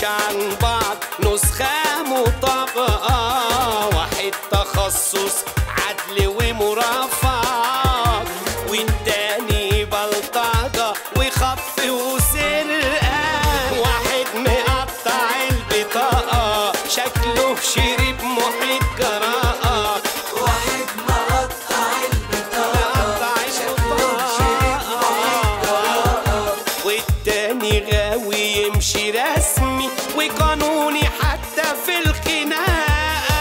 عن بعض نسخة مطابقة واحد تخصص عدل ومرافعة والتاني بلطجة وخطف وسرقة واحد مقطع البطاقة شكله شرب محيط جراءة واحد مقطع البطاقة مقطع البطاقة والتاني غاوي يمشي رسمي وقانوني حتى في الخناقة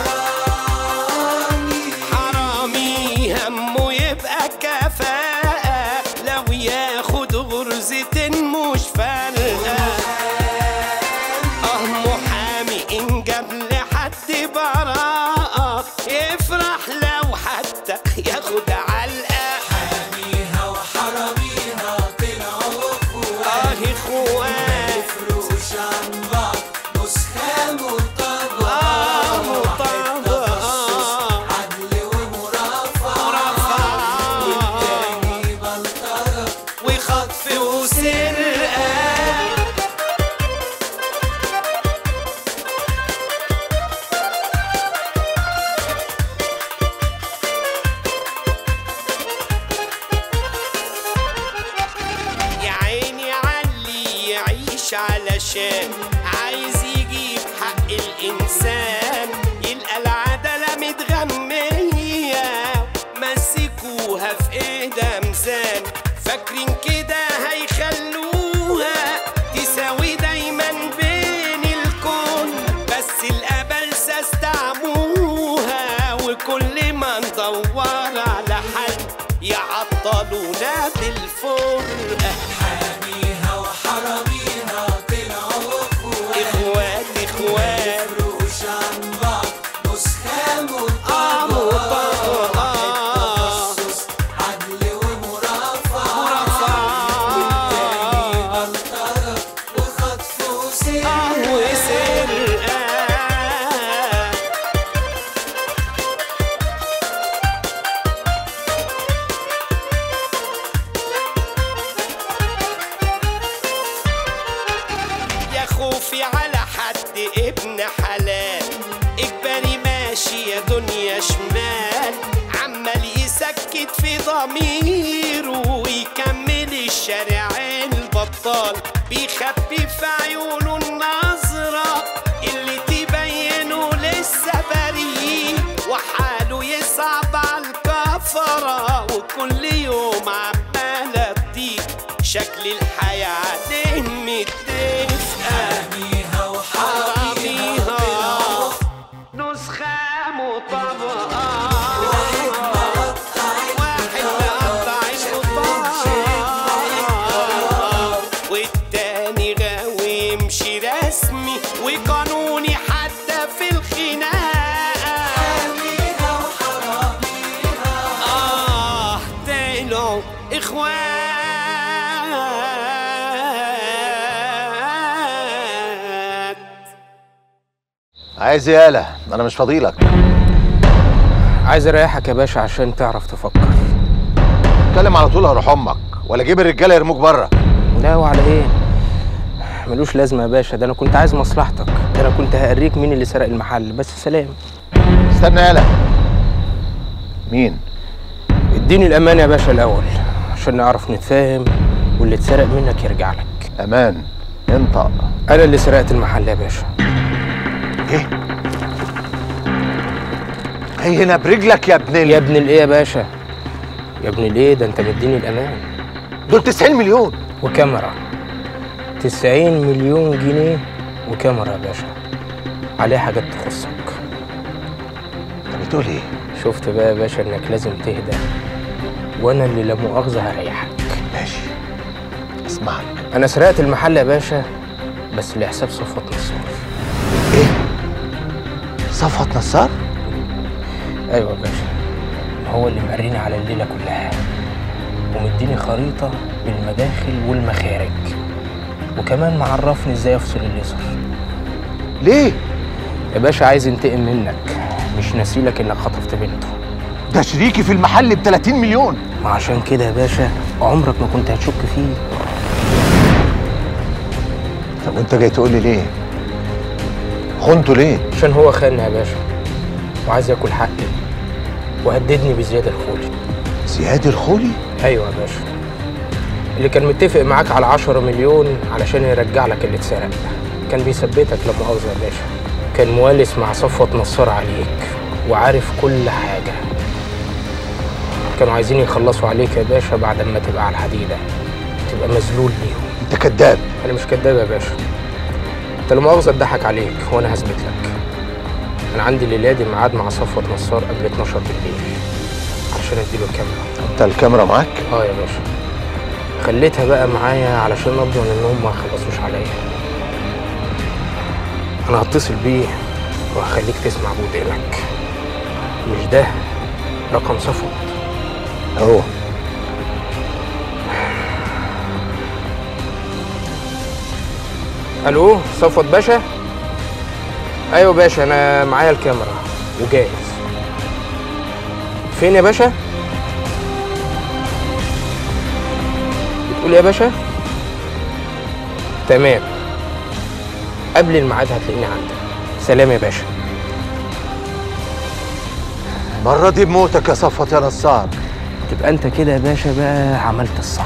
حرامي همه يبقى كفاءة لو ياخد غرزة مش فارقة اه محامي ان جاب لحد براءة يفرح لو حتى ياخد علقة حاميها وحراميها طلعوا اخوات اه اخوات مفروش عن بعض نسخة مطابقة اه مطابقة عدل ومرافعة مرافعة والتاني بلطجة وخطف وسرقة يا عيني علي يعيش علشان عايز يجيب حق الإنسان يلقى العدالة متغمية مسكوها في إيدها ميزان فاكرين كده هيخلوها تساوي دايما بين الكون بس الأبلسة استعموها وكل ما ندور على حل يعطلونا بالفرقة حاميها وحراميها طلعوا اخوات إخوات إخوات مفروش عن بعض نسخة آه مطابقة مطابقة. تخصص عدل ومرافعة مرافعة. والتاني بلطجة وخطف آه وسرقة وسرقة يا خوفي على حد ابن حلال اجباري ماشي يا دنيا شمال عمال يسكت في ضميره ويكمل الشارع البطال بيخبي في عيونه النظرة اللي تبينه لسه بريء وحاله يصعب على الكفرة وكل يوم عمالة تضيق شكل الحياة عليه متفقة حاميها وحراميها حراميها نسخة مطابقة واحد مقطع البطاقة والتاني غاوي يمشي رسمي وقانوني حتى في الخناقة حاميها وحراميها آه طلعوا إخوات عايز ايه يالا انا مش فاضيلك عايز اريحك يا باشا عشان تعرف تفكر اتكلم على طول هروح امك ولا جيب الرجاله يرموك بره لا وعلى ايه ملوش لازمه يا باشا ده انا كنت عايز مصلحتك ده انا كنت هوريك مين اللي سرق المحل بس سلام استنى يالا مين اديني الامان يا باشا الاول عشان نعرف نتفاهم واللي اتسرق منك يرجع لك امان انطق انا اللي سرقت المحل يا باشا ايه هي هنا برجلك يا ابن ال... يا ابن الايه يا باشا يا ابن الايه ده انت مديني الامان دول 90 مليون وكاميرا 90 مليون جنيه وكاميرا يا باشا عليها حاجات تخصك انت بتقول ايه شفت بقى يا باشا انك لازم تهدى وانا اللي لا مؤاخذه هريحك ماشي اسمعك انا سرقت المحل يا باشا بس لحساب صفوت نصار ايه صفوت نصار ايوه يا باشا هو اللي مقريني على الليله كلها ومديني خريطه بالمداخل والمخارج وكمان معرفني ازاي افصل الليزر ليه يا باشا عايز ينتقم منك مش ناسيلك انك خطفت بنته ده شريكي في المحل ب 30 مليون ما عشان كده يا باشا عمرك ما كنت هتشك فيه طب وانت جاي تقول لي ليه خنته ليه عشان هو خانني يا باشا وعايز ياكل حقي وهددني بزياد الخولي زياد الخولي ايوه يا باشا اللي كان متفق معاك على 10 مليون علشان يرجع لك اللي اتسرق كان بيثبتك لا مؤاخذه يا باشا كان موالس مع صفوة نصار عليك وعارف كل حاجة كانوا عايزين يخلصوا عليك يا باشا بعد ما تبقى على الحديدة تبقى مذلول ليهم انت كذاب انا مش كداب يا باشا انت لا مؤاخذه اتضحك عليك وانا هثبت لك انا عندي الليله دي ميعاد مع صفوة نصار قبل 12 بالليل علشان اديله الكاميرا انت الكاميرا معاك اه يا باشا خليتها بقى معايا علشان اضمن انهم ما يخلصوش عليا انا هتصل بيه وهخليك تسمع بودانك مش ده رقم صفوة هو الو صفوت باشا ايوه باشا انا معايا الكاميرا وجاهز فين يا باشا بتقول يا باشا تمام قبل الميعاد هتلاقيني عندك سلام يا باشا المره دي بموتك يا صفوت يا نصار تبقى انت كده يا باشا بقى عملت الصح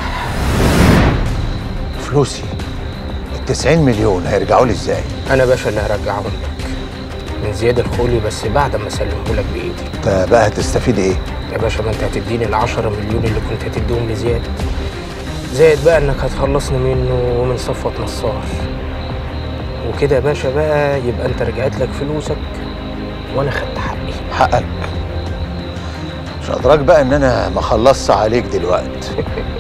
فلوسي ال 90 مليون هيرجعوا لي ازاي انا باشا اللي هرجعهم لك من زياد الخولي بس بعد ما اسلمه لك بايدي انت بقى هتستفيد ايه يا باشا ما انت هتديني ال 10 مليون اللي كنت هتديهم لزياد زائد بقى انك هتخلصني منه ومن صفوة نصار وكده يا باشا بقى يبقى انت رجعت لك فلوسك وانا خدت حقي حقك مش ادراك بقى ان انا ما خلصت عليك دلوقتي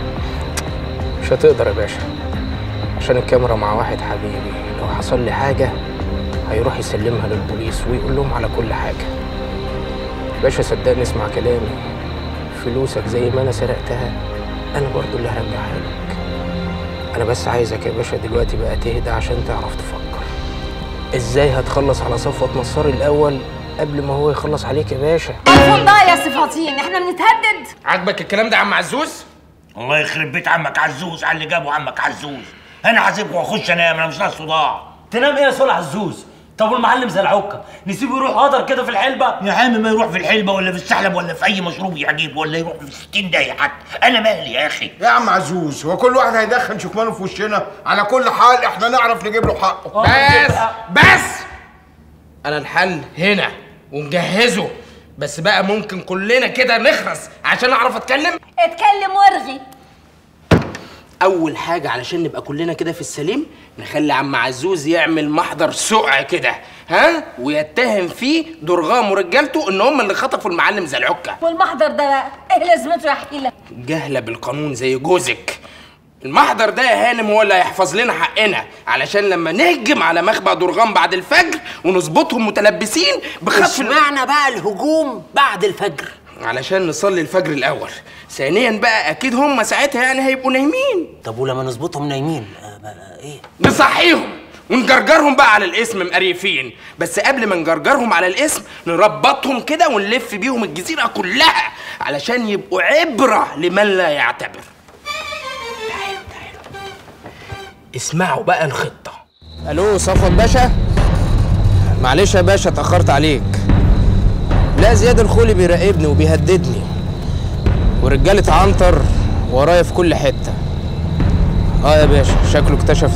مش هتقدر يا باشا عشان الكاميرا مع واحد حبيبي لو حصل لي حاجة هيروح يسلمها للبوليس ويقول لهم على كل حاجة باشا صدقني اسمع كلامي فلوسك زي ما انا سرقتها انا برضو اللي هرجعها لك انا بس عايزك يا باشا دلوقتي بقى تهدى عشان تعرف تفكر ازاي هتخلص على صفوة نصار الاول قبل ما هو يخلص عليك يا باشا عفوا بقى يا صفاتين احنا بنتهدد عاجبك الكلام ده يا عم عزوز الله يخرب بيت عمك عزوز على اللي جابه عمك عزوز انا هسيبكم واخش انام انا مش ناقص صداع تنام ايه يا صالح عزوز طب والمعلم زي العكه نسيبه يروح هدر كده في الحلبه يا عم ما يروح في الحلبة ولا في السحلب ولا في أي مشروب يعجبه ولا يروح في الستين داهية حتى أنا مالي يا أخي يا عم عزوز هو كل واحد هيدخن شكمانه في وشنا على كل حال احنا نعرف نجيب له حقه بس بس انا الحل هنا ومجهزه بس بقى ممكن كلنا كده نخرس عشان اعرف اتكلم اتكلم وارغي اول حاجه علشان نبقى كلنا كده في السليم نخلي عم عزوز يعمل محضر سقع كده ها ويتهم فيه درغام ورجالته ان هم اللي خطفوا المعلم زي العكه والمحضر ده بقى ايه لازمته يا حيله جهله بالقانون زي جوزك المحضر ده يا هانم هو اللي هيحفظ لنا حقنا علشان لما نهجم على مخبأ درغام بعد الفجر ونظبطهم متلبسين بخطف ال- اشمعنى بقى الهجوم بعد الفجر علشان نصلي الفجر الاول ثانيا بقى اكيد هم ساعتها يعني هيبقوا نايمين طب ولما نظبطهم نايمين آه بقى ايه نصحيهم ونجرجرهم بقى على الاسم مقريفين بس قبل ما نجرجرهم على الاسم نربطهم كده ونلف بيهم الجزيرة كلها علشان يبقوا عبرة لمن لا يعتبر تعالوا تعالوا اسمعوا بقى الخطة الو صفوت باشا معلش يا باشا اتأخرت عليك لا زياد الخولي بيراقبني وبيهددني ورجالة عنتر ورايا في كل حتة اه يا باشا شكله اكتشف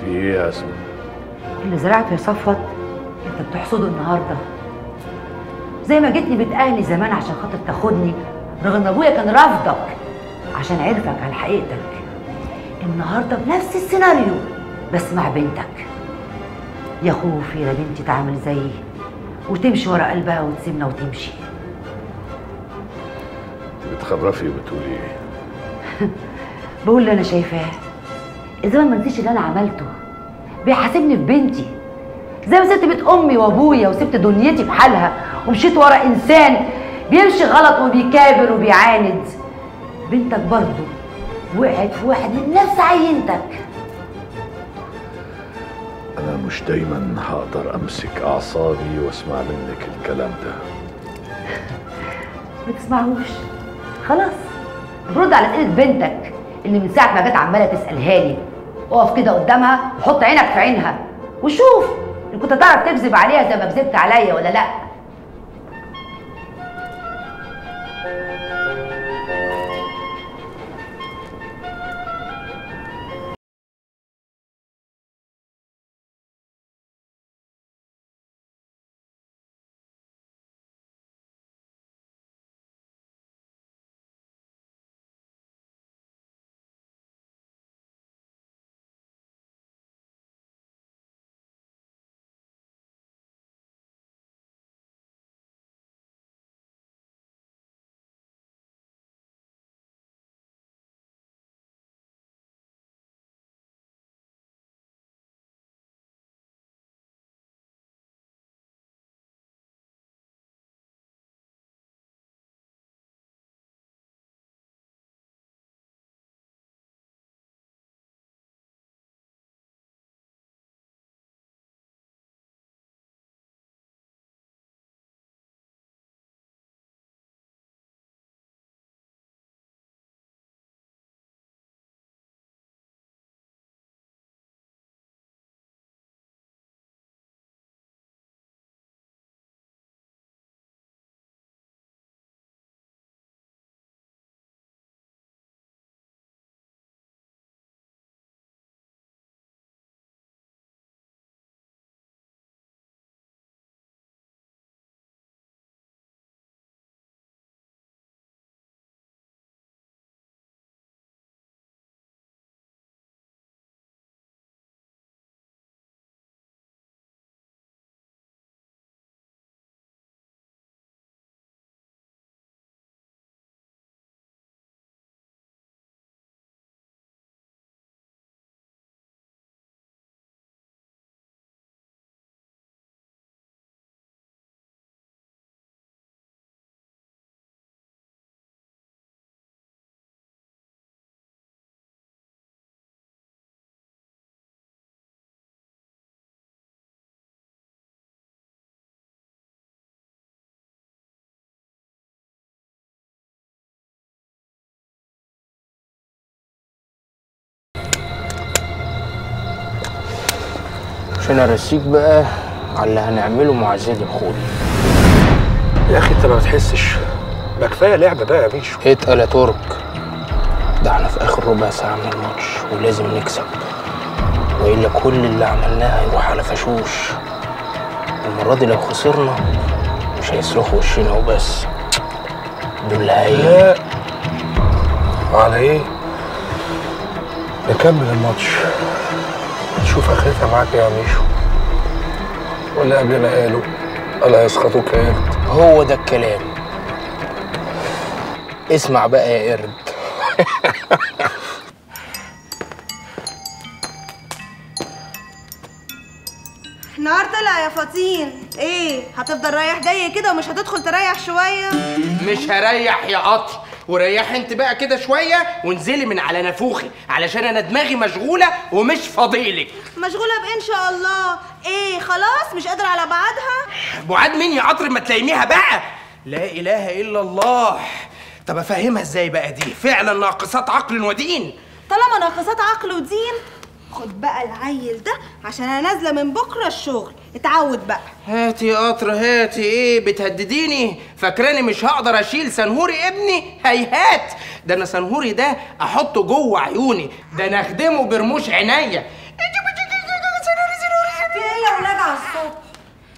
في ايه يا اسماء اللي زرعته يا صفوت انت بتحصده النهارده زي ما جيتني بيت اهلي زمان عشان خاطر تاخدني رغم ان ابويا كان رافضك عشان عرفك على حقيقتك النهارده بنفس السيناريو بس مع بنتك يا خوفي يا بنتي تعمل زيي وتمشي ورا قلبها وتسيبنا وتمشي بتخرفي وبتقولي ايه بقول اللي انا شايفاه الزمن ما نسيش اللي انا عملته بيحاسبني في بنتي زي ما سبت بيت امي وابويا وسبت دنيتي بحالها ومشيت ورا انسان بيمشي غلط وبيكابر وبيعاند بنتك برضه وقعت في واحد من نفس عينتك انا مش دايما هقدر امسك اعصابي واسمع منك الكلام ده ما تسمعوش خلاص رد على اسئله بنتك اللي من ساعه ما جت عماله تسالها لي اقف كده قدامها وحط عينك في عينها وشوف ان كنت تعرف تكذب عليها زي ما كذبت عليا ولا لا عشان ارسيك بقى على اللي هنعمله مع زياد الخولي يا اخي انت ما بتحسش بقى كفايه لعب بقى يا بيشو اتقل يا ترك ده احنا في اخر ربع ساعه من الماتش ولازم نكسب والا كل اللي عملناه هيروح على فشوش المره دي لو خسرنا مش هيصرخوا وشنا وبس دول هاي لا وعلى ايه نكمل الماتش نشوف اخرتها معاك يا ميشو ولا قبلنا قالوا الا يسقطوا كارت هو ده الكلام اسمع بقى يا قرد نهار طلع يا فطين ايه هتفضل رايح جاي كده ومش هتدخل تريح شويه مش هريح يا قطر وريحي انت بقى كده شويه وانزلي من على نافوخي علشان انا دماغي مشغوله ومش فاضيلك مشغوله بايه ان شاء الله ايه خلاص مش قادره على بعضها بعاد مين يا قطر ما تلايميها بقى لا اله الا الله طب افهمها ازاي بقى دي فعلا ناقصات عقل ودين طالما ناقصات عقل ودين خد بقى العيل ده عشان انا نازله من بكره الشغل اتعود بقى هاتي يا قطر هاتي ايه بتهدديني فاكراني مش هقدر اشيل سنهوري ابني هيهات ده انا سنهوري ده احطه جوه عيوني ده انا اخدمه برموش عينيا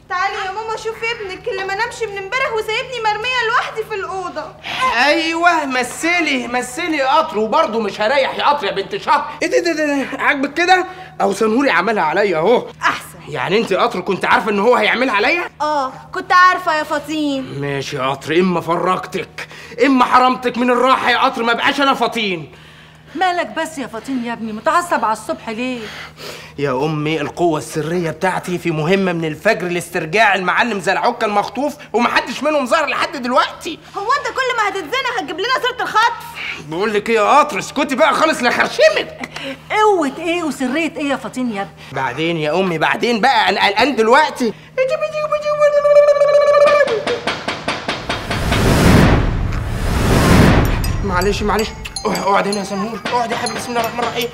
تعالي يا ماما شوفي ابنك اللي ما نامش من امبارح وسايبني مرميه لوحدي في الاوضه ايوه مثلي مثلي يا قطر وبرضه مش هريح يا قطر يا بنت شهر ايه ده ده ده عاجبك كده او سنهوري عملها عليا اهو احسن يعني انت يا قطر كنت عارفه ان هو هيعملها عليا اه كنت عارفه يا فطين ماشي يا قطر اما فرجتك اما حرمتك من الراحه يا قطر ما بقاش انا فطين مالك بس يا فطين يا ابني متعصب على الصبح ليه يا امي القوه السريه بتاعتي في مهمه من الفجر لاسترجاع المعلم زلعوكه المخطوف ومحدش منهم ظهر لحد دلوقتي هو انت كل ما هتتزنق هتجيب لنا سيره الخطف بقول لك ايه يا قطر اسكتي بقى خالص لخرشمك قوة ايه وسرية ايه يا فطين يا ابني بعدين يا امي بعدين بقى انا قلقان دلوقتي معلش معلش اقعد- اقعد هنا يا سنهور اقعد يا حبيبي بسم الله الرحمن الرحيم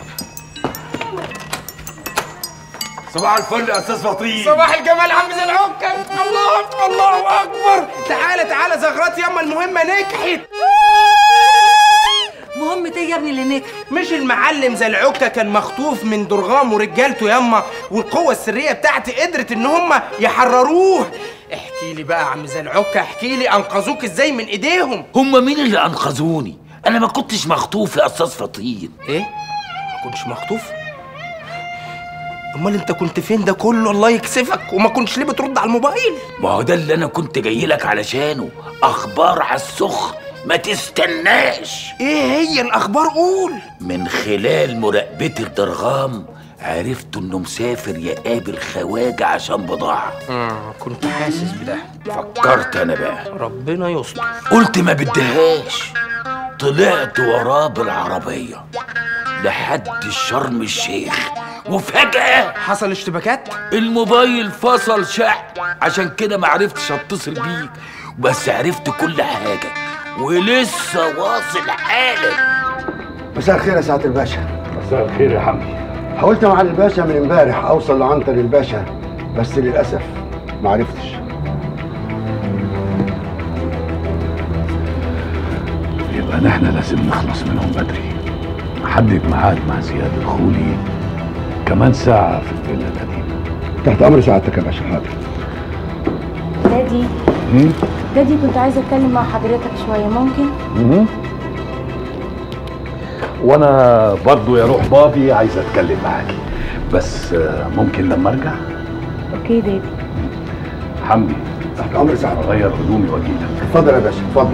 صباح الفل يا استاذ فطين صباح الجمال عم زلعوكة الله الله اكبر تعالى تعالى زغرات ياما المهمه نجحت مهمة ايه يا ابني اللي نجح مش المعلم زلعوكة كان مخطوف من درغام ورجالته ياما والقوة السرية بتاعتي قدرت ان هم يحرروه احكي لي بقى يا عم زلعوكة احكي لي انقذوك ازاي من ايديهم هم مين اللي انقذوني انا ما كنتش مخطوف يا استاذ فطين ايه ما كنتش مخطوف امال انت كنت فين ده كله الله يكسفك وما كنتش ليه بترد على الموبايل ما هو ده اللي انا كنت جاي لك علشانه اخبار على السخن ما تستناش ايه هي الاخبار قول من خلال مراقبتي لدرغام عرفت انه مسافر يقابل خواجه عشان بضاعه امم كنت حاسس بده فكرت انا بقى ربنا يستر قلت ما بديهاش طلعت وراه بالعربيه لحد شرم الشيخ وفجأة حصل اشتباكات؟ الموبايل فصل شع عشان كده ما عرفتش اتصل بيك بس عرفت كل حاجة ولسه واصل حالا مساء الخير يا سعاده الباشا مساء الخير يا حمدي حاولت مع الباشا من امبارح اوصل لعنتر الباشا بس للاسف ما عرفتش يبقى نحن لازم نخلص منهم بدري حدد ميعاد مع زياد الخولي كمان ساعة في الفيلا القديمة تحت امر سعادتك يا باشا حاضر دادي مم؟ دادي كنت عايزه اتكلم مع حضرتك شويه ممكن مم؟ وانا برضو يا روح بابي عايز اتكلم معاكي بس آه، ممكن لما ارجع اوكي دادي حمدي تحت امر سعادتك اغير هدومي واجيلك اتفضل يا باشا اتفضل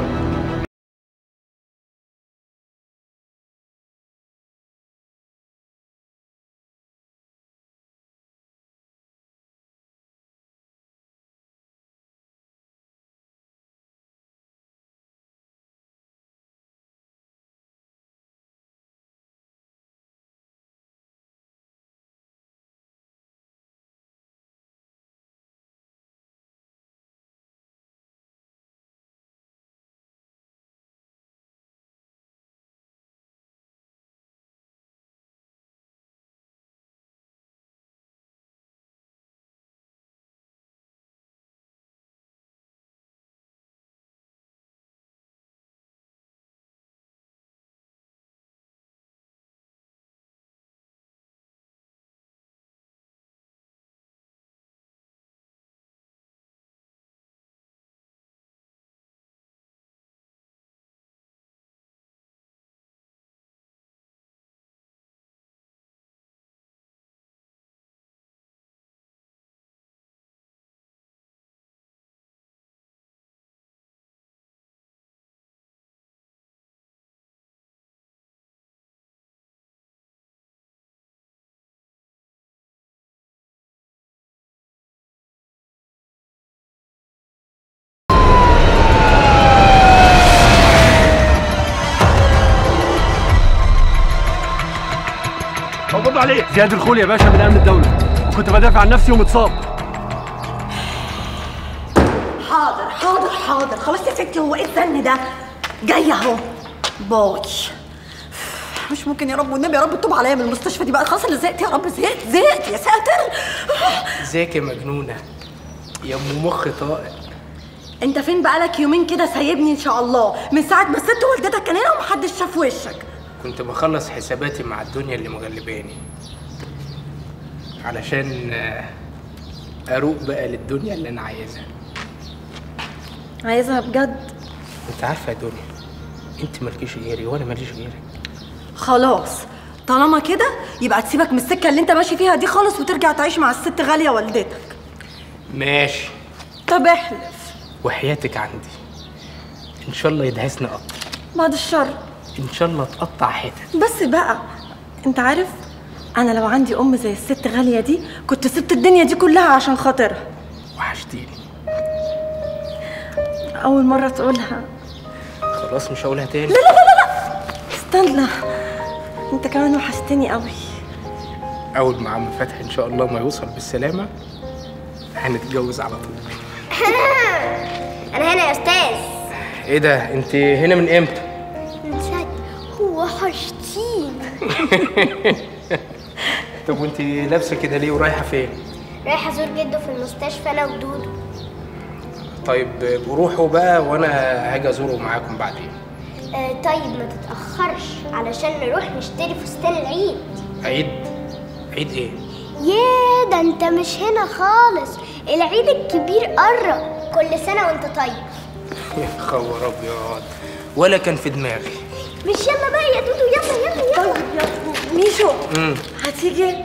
مقبوض عليه زياد الخولي يا باشا من امن الدوله وكنت بدافع عن نفسي ومتصاب حاضر حاضر حاضر خلاص يا ستي هو ايه الزن ده جاي اهو باي مش ممكن يا رب والنبي يا رب تطوب عليا من المستشفى دي بقى خلاص انا زهقت يا رب زهقت زهقت يا ساتر ازيك يا مجنونه يا ام مخ طائر انت فين بقالك يومين كده سايبني ان شاء الله من ساعه ما ست والدتك كان هنا ومحدش شاف وشك كنت بخلص حساباتي مع الدنيا اللي مغلباني علشان آه، اروق بقى للدنيا اللي انا عايزها عايزها بجد انت عارفه يا دنيا انت مالكيش غيري وانا ماليش غيرك خلاص طالما كده يبقى تسيبك من السكه اللي انت ماشي فيها دي خالص وترجع تعيش مع الست غاليه والدتك ماشي طب احلف وحياتك عندي ان شاء الله يدهسنا قطر بعد الشر ان شاء الله تقطع حتت بس بقى انت عارف انا لو عندي ام زي الست غاليه دي كنت سبت الدنيا دي كلها عشان خاطرها وحشتيني اول مره تقولها خلاص مش هقولها تاني لا لا لا لا لا استنى انت كمان وحشتني قوي اول ما عم فتحي ان شاء الله ما يوصل بالسلامه هنتجوز على طول انا هنا يا استاذ ايه ده انت هنا من امتى من ساعة هو وحشتيني طب وانت لابسه كده ليه ورايحه فين رايحة ازور جده في المستشفى انا ودودو طيب روحوا بقى وانا هاجي ازوره معاكم بعدين آه طيب ما تتأخرش علشان نروح نشتري فستان العيد عيد عيد ايه ياه ده انت مش هنا خالص العيد الكبير قرب كل سنة وانت طيب يا خبر ابيض ولا كان في دماغي مش يلا بقى يا دودو يلا يلا يلا طيب يلا ميشو امم هتيجي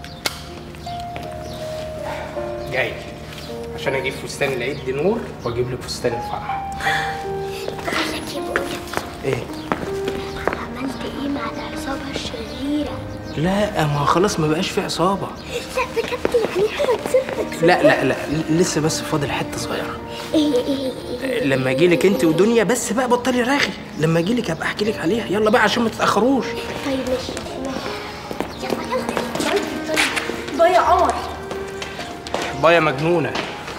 جاي عشان اجيب فستان العيد لنور واجيب لك فستان الفرح بقول لك يا بقول ايه عملت ايه مع العصابة الشريرة لا ما خلاص ما بقاش في عصابه لا بجد يعني حاجة تصدق لا لا لا لسه بس فاضل حته صغيره ايه ايه ايه لما اجي لك انت ودنيا بس بقى بطلي رغي لما اجي لك هبقى احكي لك عليها يلا بقى عشان ما تتاخروش طيب ماشي ماشي. يلا يلا باي يا عمر بايا مجنونه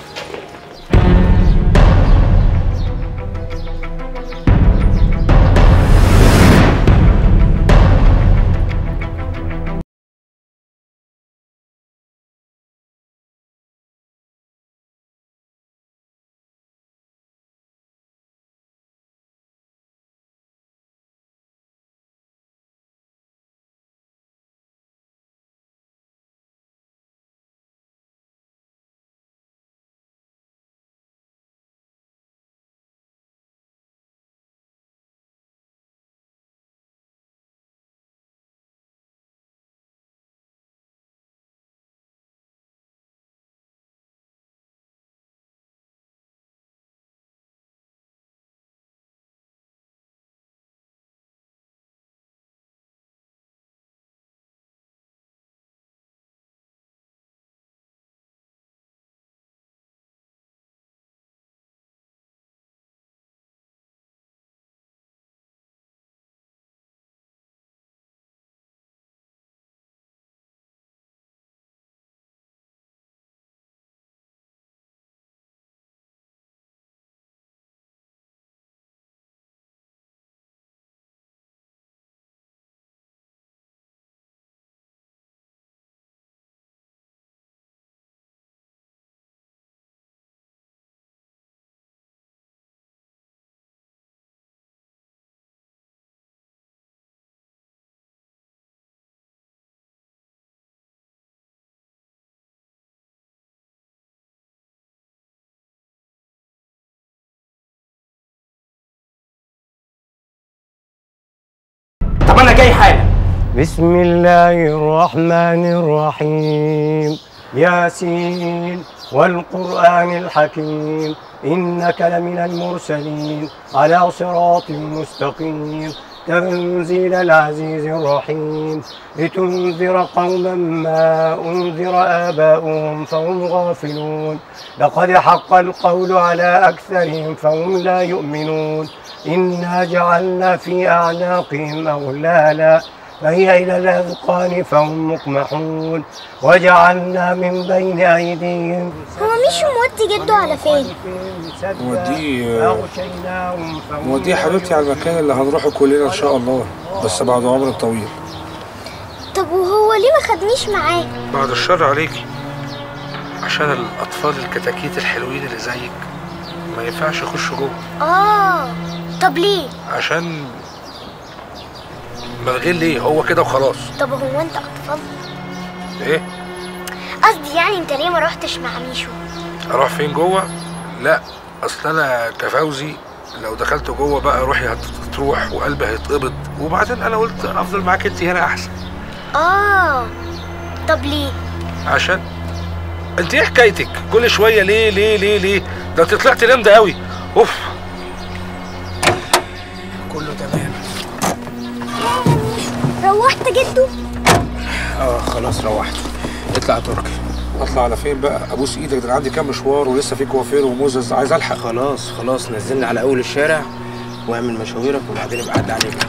طب انا جاي حالا بسم الله الرحمن الرحيم ياسين والقرآن الحكيم إنك لمن المرسلين على صراط مستقيم تنزيل العزيز الرحيم لتنذر قوما ما أنذر آباؤهم فهم غافلون لقد حق القول على أكثرهم فهم لا يؤمنون إنا جعلنا في أعناقهم أغلالا فهي إلى الأذقان فهم مقمحون وجعلنا من بين أيديهم هو مش مودي جده على فين ودي أغشيناهم فهم ودي حبيبتي على المكان اللي هنروحه كلنا ان شاء الله بس بعد عمر طويل طب وهو ليه ما خدنيش معاه بعد الشر عليكي عشان الاطفال الكتاكيت الحلوين اللي زيك ما ينفعش يخشوا جوه اه طب ليه عشان من غير ليه هو كده وخلاص طب هو انت اطفال ايه قصدي يعني انت ليه ما روحتش مع ميشو اروح فين جوه لا اصل انا كفوزي لو دخلت جوه بقى روحي هتروح وقلبي هيتقبض وبعدين انا قلت افضل معاك انت هنا احسن اه طب ليه عشان انت ايه حكايتك كل شويه ليه ليه ليه ليه ده انت طلعت لمده قوي اوف كله تمام روحت جدو اه خلاص روحت اطلع يا تركي اطلع على فين بقى ابوس ايدك ده انا عندي كام مشوار ولسه في كوافير وموزز عايز الحق خلاص خلاص نزلنا على اول الشارع واعمل مشاويرك وبعدين ابقى عدى عليك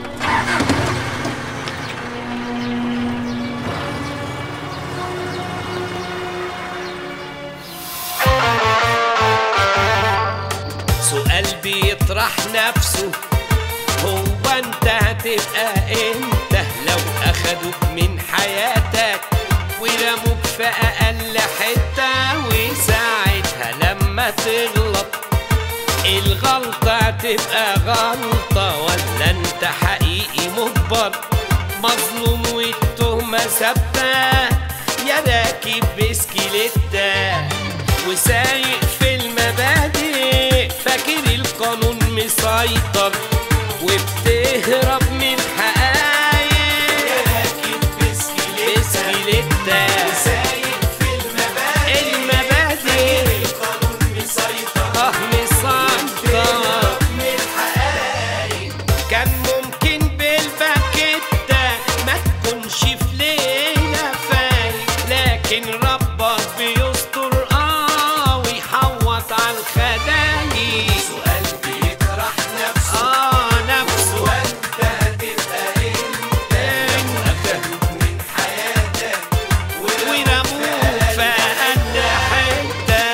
سؤال بيطرح نفسه هو انت هتبقى انت لو اخدوك من حياتك ورموك في اقل حتة وساعتها لما تغلط الغلطة تبقى غلطة ولا انت حقيقي مجبر مظلوم والتهمة ثابتة يا راكب بسكيليتة وسايق في المبادئ فاكر القانون مسيطر وبتهرب من حقايق يا راكب بسكيليتة وسايق في المبادئ المبادئ القانون مسيطر اه مسيطر من حقايق كان ممكن بالباكيتة ما تكونش في ليلة فايق لكن ربك بيستر اه ويحوط على الخدايق سؤال بيطرح نفسه اه نفسه وانت هتبقى انت اخدوك من حياتك ورموك في اقل حته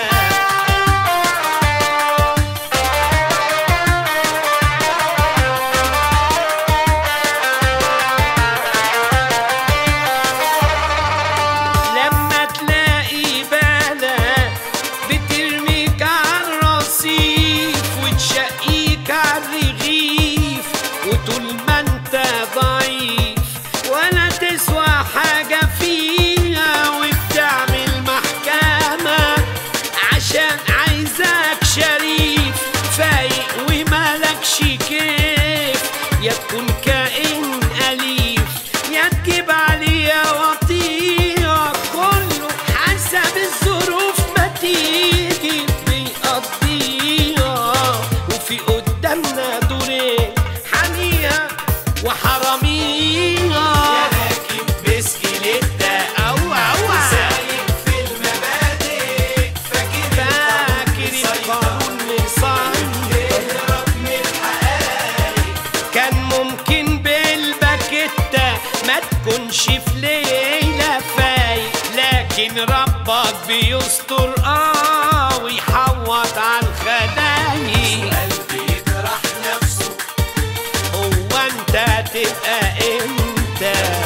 لما تلاقي بلد بترميك عالرصيف وتشقيك عالرغيف وطول ما انت ضعيف ولا تسوى حاجة فيها وبتعمل محكمة عشان عايزك شريف فايق ومالكش كيف يا تكون كائن أليف يا تجيب عليا وطية كله حسب الظروف ما تيجي بيقضيها وفي قدامنا دورين حامية وحرامية يا راكب بسكيليتة أو أو سايق في المبادئ فاكر فاكر القانون مسيطر من الحقايق كان ممكن بالباكيتة ما تكونش في ليلة فايق لكن ربك بيستر اه ويحوط على الخدايق بيطرح نفسه هو انت هتبقى انت